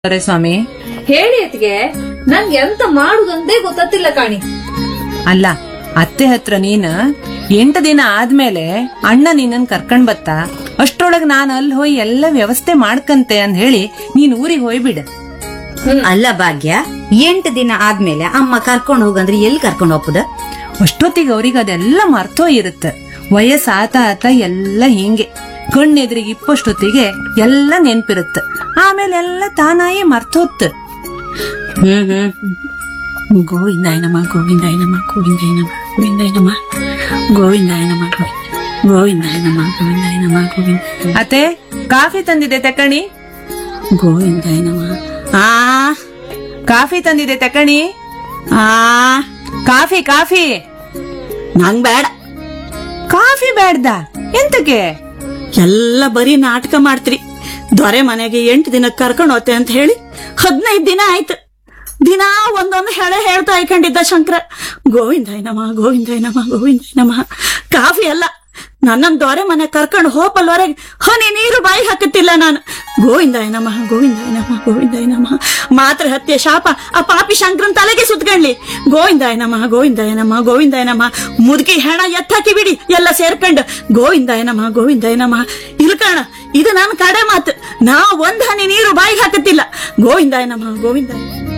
ಅರೆ ಸ್ವಾಮಿ ಹೇಳಿ ಅತ್ಗೆ ನನ್ಗೆ ಎಂತ ಮಾಡುದಂದೇ ಗೊತ್ತಿಲ್ಲ ಕಾಣಿ ಅಲ್ಲ ಅತ್ತೆ ಹತ್ರ ನೀನ್ ಎಂಟು ದಿನ ಆದ್ಮೇಲೆ ಅಣ್ಣ ನಿನ್ನನ್ ಕರ್ಕೊಂಡ್ ಬತ್ತ ಅಷ್ಟ್ರೊಳಗ್ ನಾನ್ ಅಲ್ಲಿ ಹೋಗಿ ಎಲ್ಲ ವ್ಯವಸ್ಥೆ ಮಾಡ್ಕಂತೆ ಅಂದ್ ಹೇಳಿ ನೀನ್ ಊರಿಗೆ ಹೋಯ್ಬಿಡ ಅಲ್ಲ ಭಾಗ್ಯ ಎಂಟು ದಿನ ಆದ್ಮೇಲೆ ಅಮ್ಮ ಕರ್ಕೊಂಡ್ ಹೋಗಂದ್ರೆ ಎಲ್ಲಿ ಕರ್ಕೊಂಡ್ ಹೋಗ್ಬೋದ ಅಷ್ಟೊತ್ತಿಗೆ ಅವ್ರಿಗೆ ಅದೆಲ್ಲ ಮರ್ತೋ ಇರುತ್ತ ವಯಸ್ಸ ಆತ ಆತ ಎಲ್ಲ ಹಿಂಗೆ ಕಣ್ಣೆದ್ರಿಗೆ ಇಪ್ಪಷ್ಟೊತ್ತಿಗೆ ಎಲ್ಲ ನೆನ್ಪಿರುತ್ತ ಆಮೇಲೆ ಎಲ್ಲ ತಾನಾಯೇ ಮರ್ತೋತ್ ಹ್ಮ್ ಹ್ಮ್ ಗೋವಿಂದಾಯ ನಮ ಗೋವಿಂದಾಯ ನಮ ಗೋವಿಂದಾಯ ನಮ ಗೋವಿಂದಾಯ ನಮ ಗೋವಿಂದಾಯ ನಮ ಗೋವಿಂದಾಯ ನಮ ಗೋವಿಂದಾಯ ನಮ ಗೋವಿಂದ ಅತ್ತೆ ಕಾಫಿ ತಂದಿದೆ ತಕಣಿ ಗೋವಿಂದಾಯ ನಮ ಆ ಕಾಫಿ ತಂದಿದೆ ತಕಣಿ ಆ ಕಾಫಿ ಕಾಫಿ ನಂಗ್ ಬೇಡ ಕಾಫಿ ಬೇಡ್ದ ಎಂತಕ್ಕೆ ಎಲ್ಲ ಬರೀ ನಾಟಕ ಮಾಡ್ತ್ರಿ ದೊರೆ ಮನೆಗೆ ಎಂಟು ದಿನ ಕರ್ಕೊಂಡು ಹೋತೆ ಅಂತ ಹೇಳಿ ಹದಿನೈದು ದಿನ ಆಯ್ತು ದಿನಾ ಒಂದೊಂದು ಹೇಳ ಹೇಳ್ತಾ ಇಕೊಂಡಿದ್ದ ಶಂಕರ ಗೋವಿಂದಾಯ ನಮ ಗೋವಿಂದಾಯ ನಮ ಗೋವಿಂದಾಯ ನಮ ಕಾಫಿ ಅಲ್ಲ ನನ್ನನ್ ದೊರೆ ಮನೆ ಕರ್ಕೊಂಡು ಹೋಪಲ್ವರೆಗೆ ಹನಿ ನೀರು ಬಾಯಿ ಹಾಕುತ್ತಿಲ್ಲ ನಾನು ಗೋವಿಂದಾಯ ನಮ ಗೋವಿಂದಾಯ ನಮ ಗೋವಿಂದಾಯ ನಮ ಮಾತ್ರ ಹತ್ಯೆ ಶಾಪ ಆ ಪಾಪಿ ಶಂಕರನ್ ತಲೆಗೆ ಸುತ್ಕೊಂಡ್ಲಿ ಗೋವಿಂದಾಯ ನಮ ಗೋವಿಂದಾಯ ನಮ ಗೋವಿಂದಾಯ ನಮ ಮುದುಕಿ ಹೆಣ ಎತ್ತಾಕಿ ಬಿಡಿ ಎಲ್ಲ ಸೇರ್ಕೊಂಡು ಗೋವಿಂದಾಯ ನಮ ಗೋವಿಂದಾಯ ನಮ ಇಲ್ಕಣ ಇದು ನನ್ನ ಕಡೆ ಮಾತು ನಾ ಒಂದ್ ಹನಿ ನೀರು ಬಾಯಿಗೆ ಹಾಕುತ್ತಿಲ್ಲ ಗೋವಿಂದಾಯ ನಮ ಗೋವಿಂದಾಯ